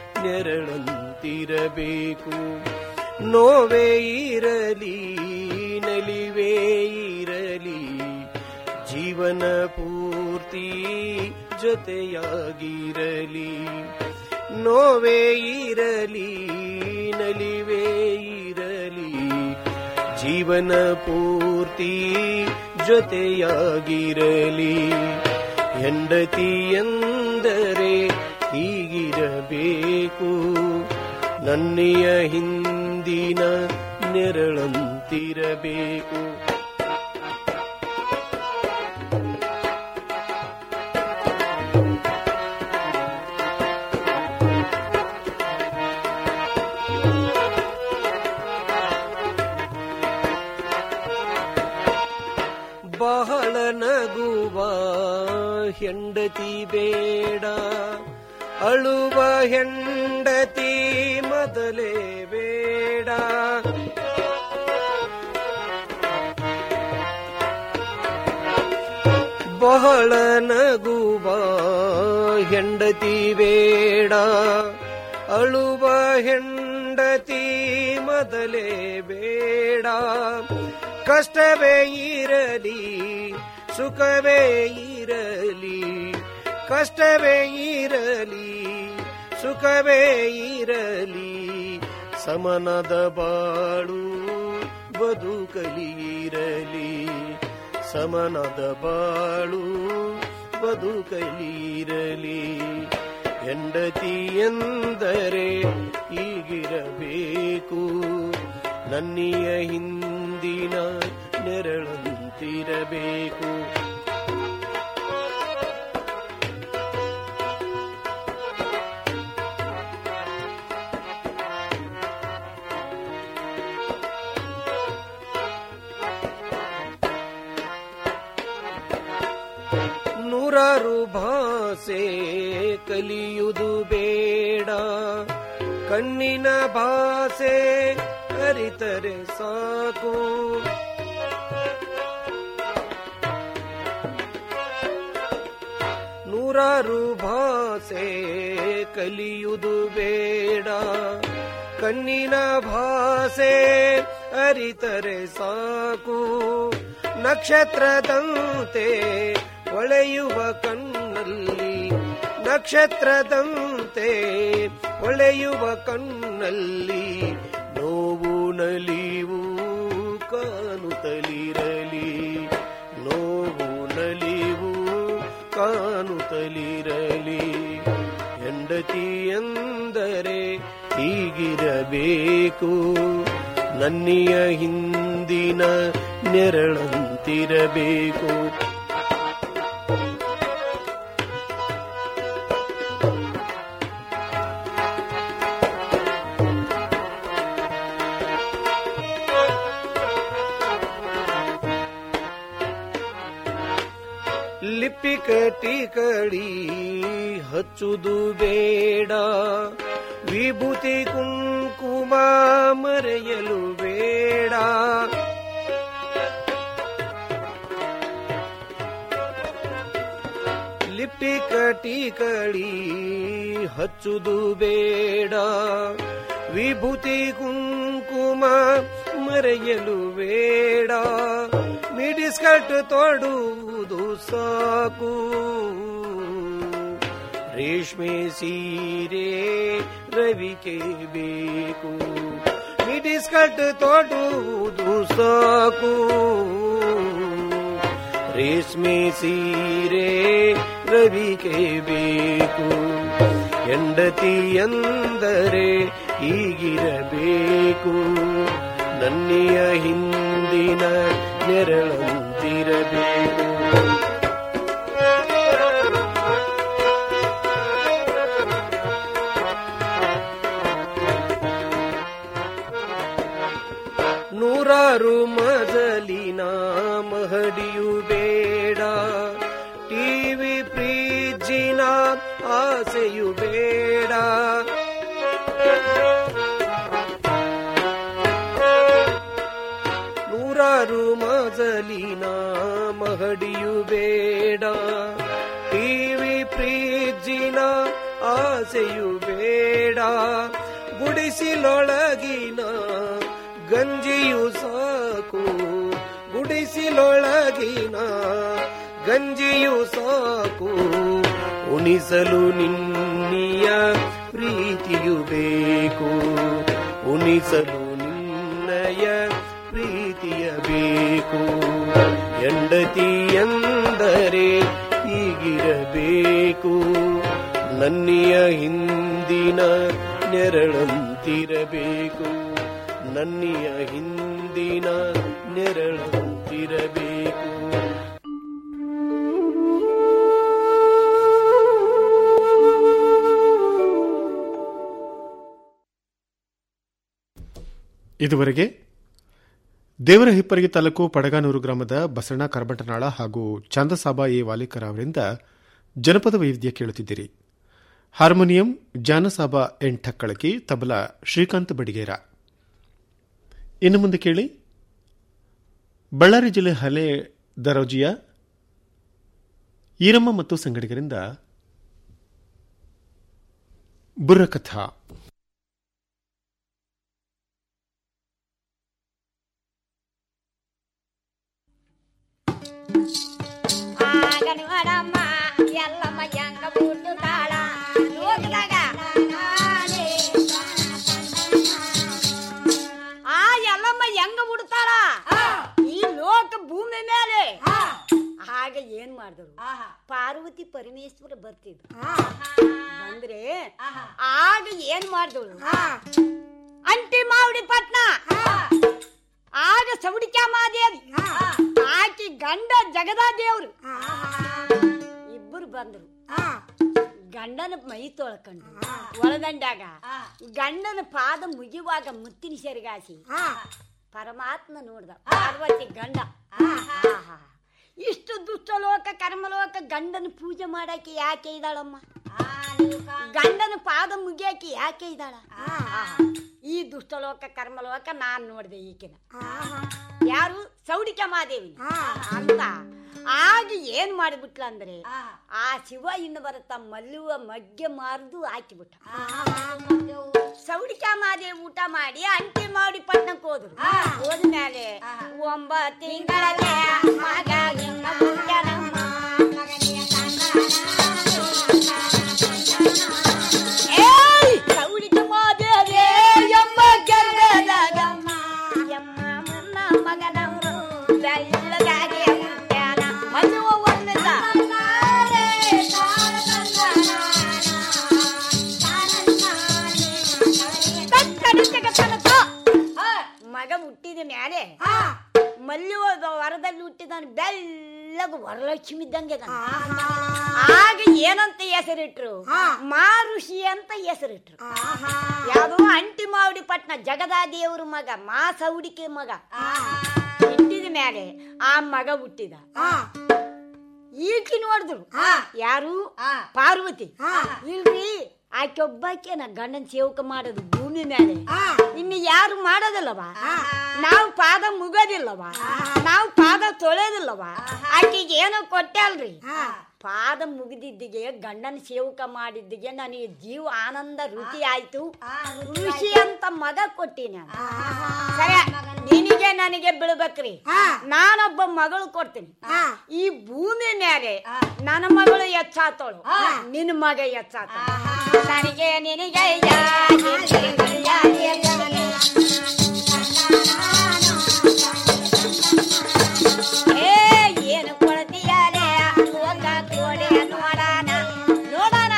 ನೆರಳಂತಿರಬೇಕು ನೋವೇ ಇರಲಿ ನಲಿವೇ ಇರಲಿ ಜೀವನ ಪೂರ್ತಿ ಜೊತೆಯಾಗಿರಲಿ ನೋವೇ ಇರಲಿ ನಲಿವೇ ಇರಲಿ ಜೀವನ ಪೂರ್ತಿ ಜೊತೆಯಾಗಿರಲಿ ಹೆಂಡತಿ ಎಂದರೆ ಹೀಗಿರಬೇಕು ನನ್ನೆಯ ಹಿಂದಿನ ನೆರಳಂತಿರಬೇಕು ಬಹಳ ನಗುವ ಹೆಂಡತಿ ಬೇಡ ಅಳುವ ಹೆಂಡತಿ ಮೊದಲೇ ಬೇಡ ಬಹಳ ನಗುವ ಹೆಂಡತಿ ಬೇಡ ಅಳುವ ಹೆಂಡತಿ ಮೊದಲೇ ಬೇಡ ಕಷ್ಟವೇ ಇರಲಿ ಸುಖವೇ ಇರಲಿ ಕಷ್ಟವೇ ಇರಲಿ ಸುಖವೇ ಇರಲಿ ಸಮನದ ಬಾಳು ಬದುಕಲಿರಲಿ ಸಮನದ ಬಾಳು ಬದುಕಲಿರಲಿ ಹೆಂಡತಿ ಎಂದರೆ ಹೀಗಿರಬೇಕು ನನ್ನಿಯ ಹಿಂದಿನ ನೆರಳಂತಿರಬೇಕು ನೂರಾರು ಭಾಷೆ ಕಲಿಯುವುದು ಬೇಡ ಕಣ್ಣಿನ ಭಾಷೆ ಅರಿತರೆ ಸಾಕು ನೂರಾರು ಭಾಷೆ ಕಲಿಯುವುದು ಬೇಡ ಕಣ್ಣಿನ ಭಾಷೆ ಅರಿತರೆ ಸಾಕು ನಕ್ಷತ್ರದಂತೆ ಹೊಳೆಯುವ ಕಣ್ಣಲ್ಲಿ ನಕ್ಷತ್ರದಂತೆ ಹೊಳೆಯುವ ಕಣ್ಣಲ್ಲಿ ನೋವು ನಲಿವು ಕಾಣುತ್ತಲಿರಲಿ ನೋವು ನಲಿವು ಕಾಣುತ್ತಲಿರಲಿ ಹೆಂಡತಿ ಎಂದರೆ ಹೀಗಿರಬೇಕು ನನ್ನಿಯ ಹಿಂದಿನ ನೆರಳಂತಿರಬೇಕು ಲಿಪಿ ಕಟಿ ಕಡಿ ಹಚ್ಚುದು ಬೇಡ ವಿಭೂತಿ ಕುಂಕುಮ ಮರೆಯಲು ಬೇಡ ಟಿಕ ಟಿಕಳಿ ಹಚ್ಚುದು ಬೇಡ ವಿಭೂತಿ ಕುಂಕುಮ ಮರೆಯಲು ಬೇಡ ಮಿಡಿಸ್ಕಟ್ ತೊಡುವುದು ಸಾಕು ರೇಷ್ಮೆ ಸೀರೆ ರವಿಕೆ ಬೇಕು ಮಿಡಿಸ್ಕಟ್ ತೊಡುವುದು ಸಾಕು ರೇಷ್ಮೆ ಸೀರೆ ರವಿಕೆ ಬೇಕು ಹೆಂಡತಿ ಎಂದರೆ ಹೀಗಿರಬೇಕು ನನ್ನಿಯ ಹಿಂದಿನ ನೆರಳಂತಿರಬೇಕು ನೂರಾರು ಮಜಲಿನ ಮಹಡಿಯು ಬೇಡ ಟಿವಿ ಫ್ರಿಜ್ಜಿನ ಆಸೆಯು ಬೇಡ ನೂರಾರು ಮಜಲಿನ ಮಹಡಿಯು ಬೇಡ ಟಿವಿ ಫ್ರಿಜ್ಜಿನ ಆಸೆಯು ಬೇಡ ಗುಡಿಸಿಲೊಳಗಿನ ಗಂಜಿಯು ಸಾಕು ಗುಡಿಸಿಲೊಳಗಿನ ಗಂಜಿಯು ಸಾಕು ಉಣಿಸಲು ನಿನ್ನಿಯ ಪ್ರೀತಿಯು ಬೇಕು ಉಣಿಸಲು ನಿನ್ನಯ ಪ್ರೀತಿಯ ಬೇಕು ಹೆಂಡತಿ ಎಂದರೆ ಹೀಗಿರಬೇಕು ನನ್ನಿಯ ಹಿಂದಿನ ನೆರಳಂತಿರಬೇಕು ನನ್ನಿಯ ಹಿಂದಿನ ನೆರಳಂತಿರಬೇಕು ಇದುವರೆಗೆ ದೇವರ ಹಿಪ್ಪರಿಗೆ ತಾಲೂಕು ಪಡಗಾನೂರು ಗ್ರಾಮದ ಬಸಣ್ಣ ಕರಬಂಟನಾಳ ಹಾಗೂ ಚಂದಸಾಬಾ ಎ ವಾಲಿಕರ್ ಅವರಿಂದ ಜನಪದ ವೈವಿಧ್ಯ ಕೇಳುತ್ತಿದ್ದೀರಿ ಹಾರ್ಮೋನಿಯಂ ಜಾನಸಾಬಾ ಎನ್ ಠಕ್ಕಳಕಿ ತಬಲಾ ಶ್ರೀಕಾಂತ್ ಬಡಿಗೇರ ಇನ್ನು ಮುಂದೆ ಕೇಳಿ ಬಳ್ಳಾರಿ ಜಿಲ್ಲೆ ಹಲೆ ದರೋಜಿಯ ಈರಮ್ಮ ಮತ್ತು ಸಂಗಡಿಗರಿಂದ ಬುರ್ರಕಥಾ ನೋಡಮ್ಮ ಎಲ್ಲಮ್ಮ ಹೆಂಗ ಬಿಟ್ಟುತ್ತಾಳ ಲೋಕದಾಗ ಆ ಎಲ್ಲಮ್ಮ ಹೆಂಗ ಬಿಡ್ತಾಳ ಈ ಲೋಕ ಭೂಮಿ ಮೇಲೆ ಆಗ ಏನ್ ಮಾಡಿದ್ರು ಪಾರ್ವತಿ ಪರಮೇಶ್ವರ ಬರ್ತಿದ್ರು ಬಂದ್ರೆ ಆಗ ಏನ್ ಮಾಡಿದಳು ಅಂಟಿ ಮಾವಡಿ ಪಟ್ನ ಆಗ ಸೌಡಿಕ್ಯಾಮಾದೇವಿ ಆಕಿ ಗಂಡ ಜಗದಾದೇವ್ರು ಇಬ್ಬರು ಬಂದ್ರು ಗಂಡನ ಮೈ ತೊಳ್ಕೊಂಡು ಒಳದಂಡಾಗ ಗಂಡನ ಪಾದ ಮುಗಿಯುವಾಗ ಮುತ್ತಿನ ಸೆರಗಾಸಿ ಪರಮಾತ್ಮ ನೋಡ್ದ ಪಾರ್ವತಿ ಗಂಡ ಆಹಾ. ಇಷ್ಟು ದುಷ್ಟಲೋಕ ಕರ್ಮಲೋಕ ಗಂಡನ ಪೂಜೆ ಮಾಡಾಕಿ ಯಾಕೆ ಇದ್ದಾಳಮ್ಮ ಗಂಡನ ಪಾದ ಮುಗಿಯಾಕಿ ಯಾಕೆ ಇದ್ದಾಳ ಆಹಾ. ಈ ದುಷ್ಟಲೋಕ ಕರ್ಮಲೋಕ ನಾನ್ ನೋಡ್ದೆ ಈಕಿನ ಯಾರು ಸೌಡಿಕ ಮಾದೇವಿ ಅಂತ ಆಗ ಏನ್ ಮಾಡಿಬಿಟ್ಲ ಅಂದ್ರೆ ಆ ಶಿವ ಇನ್ನು ಬರುತ್ತ ಮಲ್ಲುವ ಮಗ್ಗೆ ಮಾರ್ದು ಹಾಕಿಬಿಟ್ಟ ಸೌಡಿಕ ಮಾದೇವಿ ಊಟ ಮಾಡಿ ಅಂಟಿ ಮಾಡಿ ಪಟ್ಟಣಕ್ಕೆ ಹೋದ್ರು ಹೋದ್ಮೇಲೆ ಒಂಬತ್ತು ತಿಂಗಳಲ್ಲೇ ಮಗ ಇನ್ನ ಹುಟ್ಟ್ಯಾನಮ್ಮ. ಏಯ್! ಸೌಡಿಕ ಮಾದೇವಿ ಎಮ್ಮ ಗರ್ಭದಾಗಮ್ಮ. ಎಮ್ಮ ಮುನ್ನ ಮಗನವರು ಬೆಳ್ಳಗಾಗಿ ಹುಟ್ಟ್ಯಾನ. ಮಲ್ಲುವ ವರ್ಣಿತ. ತಕ್ಕಡಿ ಜಗತ್ತನಕ. ಮಗ ಹುಟ್ಟಿದ ಮೇಲೆ ಮಲ್ಲುವ ವರದಲ್ಲಿ ಹುಟ್ಟಿದಾನ ಬೆಳ್ಳಗ ವರಲಕ್ಷ್ಮಿ ಇದ್ದಂಗೆ ಇದಾನ. ಆಗ ಏನಂತ ಹೆಸರಿಟ್ರು ಮಾರುಷಿ ಅಂತ ಹೆಸರಿಟ್ರು ಯಾವುದು ಅಂಟಿ ಮಾವಡಿ ಪಟ್ನ ಜಗದಾದೇವ್ರ ಮಗ ಮಾ ಸೌಡಿಕೆ ಮಗ ಹುಟ್ಟಿದ ಮೇಲೆ ಆ ಮಗ ಹುಟ್ಟಿದ ಈಕಿ ನೋಡಿದ್ರು ಯಾರು ಪಾರ್ವತಿ ಇಲ್ರಿ ಆಕೆ ಒಬ್ಬಾಕೆ ನಾ ಗಂಡನ ಸೇವಕ ಮಾಡೋದು ಭೂಮಿ ಭೂಮಿ ಮೇಲೆ ಇನ್ನು ಯಾರು ಮಾಡೋದಿಲ್ಲವ ನಾವು ಪಾದ ಮುಗೋದಿಲ್ಲವ ನಾವು ಪಾದ ತೊಳೆದಿಲ್ಲವ ಆಕೆಗೆ ಏನೋ ಕೊಟ್ಟಲ್ರಿ ಪಾದ ಮುಗಿದಿದ್ದಿಗೆ ಗಂಡನ ಸೇವಕ ಮಾಡಿದ್ದಿಗೆ ನನಗೆ ಜೀವ ಆನಂದ ರುಚಿ ಆಯ್ತು ಋಷಿ ಅಂತ ಮಗ ಕೊಟ್ಟಿನಿ ನಾನು. ಸರಿ ನಿನಗೆ ನನಗೆ ಬೀಳ್ಬೇಕ್ರಿ ನಾನೊಬ್ಬ ಮಗಳು ಕೊಡ್ತೀನಿ ಈ ಭೂಮಿ ಮೇಲೆ ನನ್ನ ಮಗಳು ಹೆಚ್ಚಾತೋಳು ನಿನ್ನ ಮಗ ಹೆಚ್ಚಾತ ನನಗೆ ನಿನಗೆ ಯಾ, ನಿನಗೆ ಯಾ, ನಿನಗೆ ಏ ಏನು ಕೊಡ್ತೀಯಾಲೆ ಹೋಗ ಕೋಡೆ ನೋಡೋಣ ನೋಡೋಣ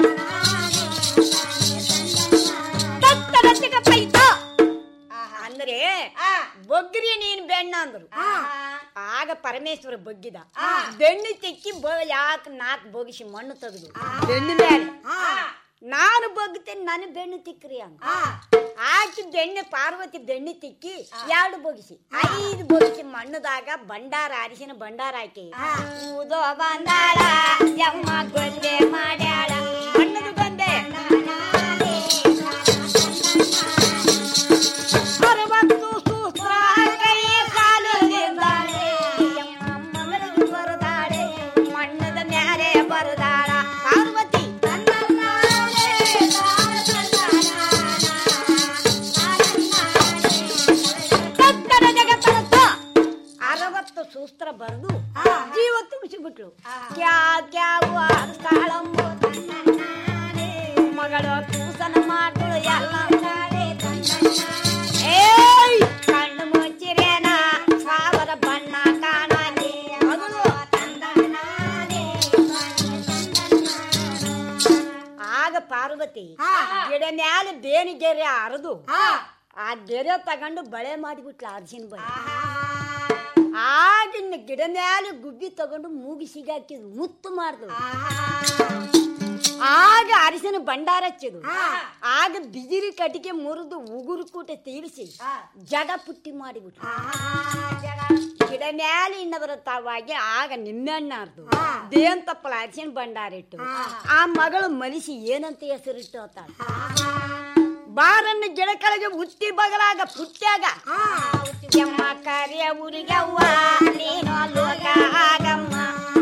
ತತ್ತರತ್ತಿಗ ಪೈತ ಅಂದ್ರೆ ಬೊಗ್ರಿ ನೀನ್ ಬೆಣ್ಣ ಅಂದ್ರು ಆಗ ಪರಮೇಶ್ವರ ಬಗ್ಗಿದ ಬೆಣ್ಣು ತೆಕ್ಕಿ ಯಾಕೆ ನಾಲ್ಕು ಬೊಗಿಸಿ ಮಣ್ಣು ತೆಗೆದು ಬೆಣ್ಣು ಮೇಲೆ ನಾನು ಬಗ್ತೇನೆ ನನ್ನ ಬೆಣ್ಣು ತಿಕ್ಕ್ರಿ ಅಂತ ಆಕಿ ಬೆಣ್ಣೆ ಪಾರ್ವತಿ ಬೆಣ್ಣೆ ತಿಕ್ಕಿ ಎರಡು ಬೊಗಿಸಿ ಐದು ಬೊಗಿಸಿ ಮಣ್ಣದಾಗ ಬಂಡಾರ ಅರಿಶಿನ ಬಂಡಾರ ಹಾಕಿ ಊದೋ ಬಂದಾಳ ಯಮ್ಮ ಗೊಂದೆ ಮಾಡ್ಯಾಳ ಮಣ್ಣದ ಗೊಂದೆ ಅರವತ್ತು ಸೂತ್ರ ಕೈ ಕಾಲದಿಂದಾಳೆ ಯಮ್ಮ ಮಗಳಿಗೆ ಬರದಾಳೆ ಮಣ್ಣದ ಮ್ಯಾಲೆ ಬರದಾಳ ಪಾರ್ವತಿ ಕತ್ತಲ ಜಗತ್ತರತ್ತ ಅರವತ್ತು ಸೂಸ್ತ್ರ ಬರೆದು ಜೀವ ತುಂಬಿಸಿಬಿಟ್ಲು ಕ್ಯಾ ಕ್ಯಾವು ಆಗ್ತಾಳಂಬು ಮಗಳು ಕೂಸನ ಮಾತುಳು ಎಲ್ಲ ಏಯ್ ಕಣ್ಣು ಮುಚ್ಚಿರೇನ ಸಾವಿರ ಬಣ್ಣ ಕಾಣಾಗಿ ಮಗಳು ಆಗ ಪಾರ್ವತಿ ಗಿಡ ಮ್ಯಾಲೆ ಬೇನಿ ಗೆರೆ ಹರಿದು ಆ ಗೆರೆ ತಗೊಂಡು ಬಳೆ ಮಾಡಿಬಿಟ್ಲ ಅರ್ಜಿನ ಬಳೆ ಆಗ ಇನ್ನು ಗಿಡ ಮ್ಯಾಲೆ ಗುಬ್ಬಿ ತಗೊಂಡು ಮೂಗಿ ಸಿಗಾಕಿದ್ರು ಮುತ್ತು ಮಾಡಿದ್ರು ಆಗ ಅರಿಶಿನ ಭಂಡಾರ ಹಚ್ಚಿದ್ರು ಆಗ ಬಿದಿರಿ ಕಟ್ಟಿಗೆ ಮುರಿದು ಉಗುರು ಕೂಟ ತೀರಿಸಿ ಜಗ ಪುಟ್ಟಿ ಮಾಡಿಬಿಟ್ರು ಗಿಡ ಮ್ಯಾಲೆ ಇನ್ನವರ ತಾವಾಗಿ ಆಗ ನಿಮ್ಮೆಣ್ಣಾರ್ದು ದೇನ್ ತಪ್ಪಲ ಅರಿಶಿನ ಭಂಡಾರ ಇಟ್ಟು ಆ ಮಗಳು ಮಲಿಸಿ ಏನಂತ ಹೆಸರಿಟ್ಟು ಅಂತಾಳ ಬಾರನ್ನು ಗಿಡ ಕೆಳಗೆ ಉತ್ತಿ ಬಗಲಾಗ ಪುಟ್ಟ್ಯಾಗ ಯಮ್ಮ ಕಾರ್ಯ ಊರಿಗವ್ವ ನೀನು ಲೋಕ ಆಗಮ್ಮ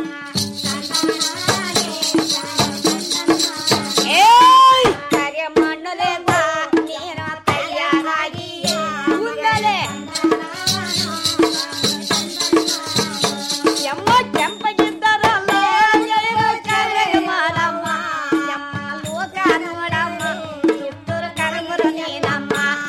ಏಯ್ ಕಾರ್ಯ ಮಣ್ಣಲೆಂದ ನೀನು ತಯಾರಾಗಿ ಉಂಗಲೆ ಯಮ್ಮ ಕೆಂಪಗಿದ್ದರಲ್ಲ ಎಳೆದ ಕರೆ ಮಾಡಮ್ಮ ಯಮ್ಮ ಲೋಕ ನೋಡಮ್ಮ ಕಿತ್ತೂರ ಕರಮರು ನೀನಮ್ಮ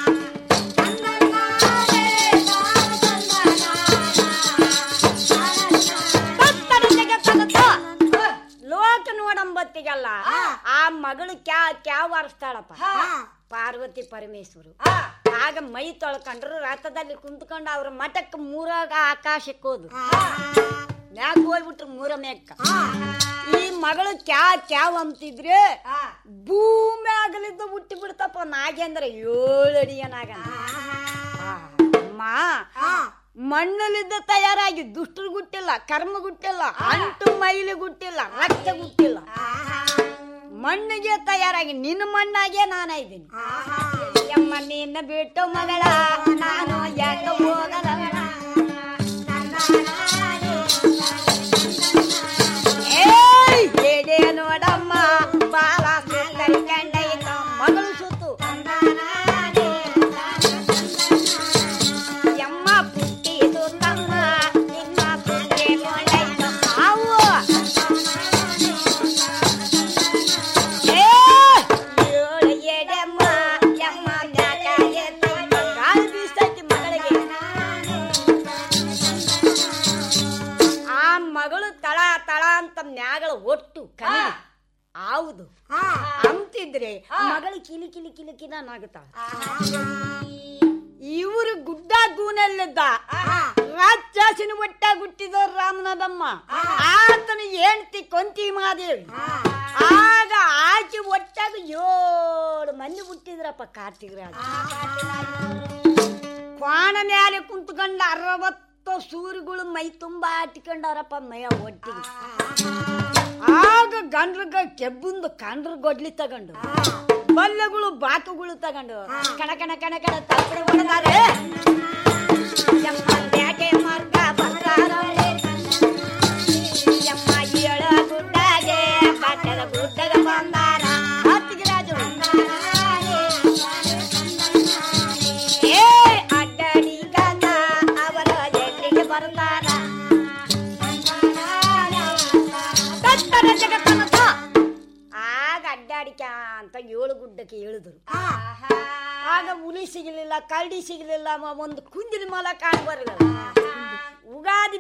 ಭಕ್ತರ ಜಗತ್ತನತ ಲೋಕ ನೋಡಂಬತ್ತಿಗಲ್ಲ ಆ ಮಗಳು ಕ್ಯಾ ಕ್ಯಾವ್ ಆರಿಸ್ತಾಳಪ್ಪ ಪಾರ್ವತಿ ಪರಮೇಶ್ವರು ಆಗ ಮೈ ತೊಳ್ಕೊಂಡ್ರು ರಥದಲ್ಲಿ ಕುಂತ್ಕೊಂಡು ಅವ್ರ ಮಠಕ್ಕೆ ಮೂರಾಗ ಆಕಾಶಕ್ಕೆ ಹೋದ್ರು ಮ್ಯಾಗ ಹೋಗ್ಬಿಟ್ರು ಮೂರ ಮ್ಯಾಕ ಈ ಮಗಳು ಕ್ಯಾ ಕ್ಯಾವ್ ಅಂತಿದ್ರೆ ಭೂಮ್ಯಾಗಲಿದ್ದ ಹುಟ್ಟಿ ಬಿಡ್ತಪ್ಪ ನಾಗೇಂದ್ರ ಏಳು ಅಡಿಯ ನಾಗ ಅಮ್ಮ ಮಣ್ಣಲ್ಲಿದ್ದ ತಯಾರಾಗಿ ದುಷ್ಟರು ಗುಟ್ಟಿಲ್ಲ ಕರ್ಮ ಗುಟ್ಟಿಲ್ಲ ಅಂಟು ಮೈಲಿ ಗುಟ್ಟಿಲ್ಲ ರಕ್ತ ಗುಟ್ಟಿಲ್ಲ ಮಣ್ಣಿಗೆ ತಯಾರಾಗಿ ನಿನ್ನ ಮಣ್ಣಾಗೆ ನಾನ ಇದ್ದೀನಿ ಯಮ್ಮ ನಿನ್ನ ಬಿಟ್ಟು ಮಗಳ ನಾನು ಯಾಕ ಹೋಗಲ್ಲ ಏಯ್ ಎಡೆ ನೋಡಮ್ಮ ಬಾಲ ಸುತ್ತರಿ ಕಂಡೈತ ಮಗಳು ಸುತ್ತು ಯಮ್ಮ ಪುಟ್ಟಿ ಸುತ್ತಮ್ಮ ನಿನ್ನ ಪುಟ್ಟಿ ಕೊಂಡೈತ ಹಾವು ಏ ಏಳು ಎಡೆಮ್ಮ ಯಮ್ಮ ಮ್ಯಾಕ ಎತ್ತೈತ ಗಾಳಿ ಬೀಸ್ತೈತಿ ಮಗಳಿಗೆ ಆ ಮಗಳು ತಳ ತಳ ಅಂತ ಮ್ಯಾಗಳ ಒಟ್ಟು ಕಲಿ ಹೌದು ಅಂತಿದ್ರೆ ಮಗಳು ಕಿಲಿ ಕಿಲಿ ಕಿಲಿ ಕಿಲ ನಾಗುತ್ತಾಳ ಇವರು ಗುಡ್ಡ ಗೂನಲ್ಲಿದ್ದ ರಾಕ್ಷಸಿನ ಒಟ್ಟ ಗುಟ್ಟಿದ ರಾಮನದಮ್ಮ ಆತನ ಹೆಂಡತಿ ಕೊಂತಿ ಮಾದೇವಿ ಆಗ ಆಚೆ ಒಟ್ಟಾಗ ಏಳು ಮಂದಿ ಹುಟ್ಟಿದ್ರಪ್ಪ ಕಾರ್ತಿಕ್ ರಾಜ ಕ್ವಾಣ ಮ್ಯಾಲೆ ಕುಂತ್ಕೊಂಡ ಅರವತ್ತು ಸೂರಿಗಳು ಮೈ ತುಂಬಾ ಆಟಿಕೊಂಡವ್ರಪ್ಪ ಮೈಯ ಒಟ್ಟಿಗೆ ಆಗ ಗಂಡ್ರಗ ಕೆಬ್ಬಂದು ಕಂಡ್ರ ಗೊಡ್ಲಿ ತಗೊಂಡು ಬಲ್ಲೆಗಳು ಬಾಕುಗಳು ತಗೊಂಡು ಕಣ ಕಣ ಕಣ ಕಣ ತಪ್ಪಡೆ ಹೊಡೆದಾರೆ ಯಮ್ಮ ಬ್ಯಾಟೆ ಮಾರ್ಗ ಬಂದಾರ ಯಮ್ಮ ಏಳ ಗುಡ್ಡಗೆ ಬಟ್ಟದ ಗುಡ್ಡಗ ಬಂದಾರ ಹತ್ತಿಗೆ ರಾಜು ಏ ಅಡ್ಡಡಿ ಗಂಗ ಅವರ ಎಲ್ಲಿಗೆ ಬರ್ತಾರ ತತ್ತನ ಜಗತ್ತನಕ ಆಗ ಅಡ್ಡಾಡಿಕ ಅಂತ ಏಳು ಗುಡ್ಡಕ್ಕೆ ಇಳಿದ್ರು ಆಗ ಹುಲಿ ಸಿಗಲಿಲ್ಲ ಕರಡಿ ಸಿಗಲಿಲ್ಲ ಒಂದು ಕುಂದಿನ ಮಲ ಕಾಣ ಬರಲಿಲ್ಲ ಉಗಾದಿ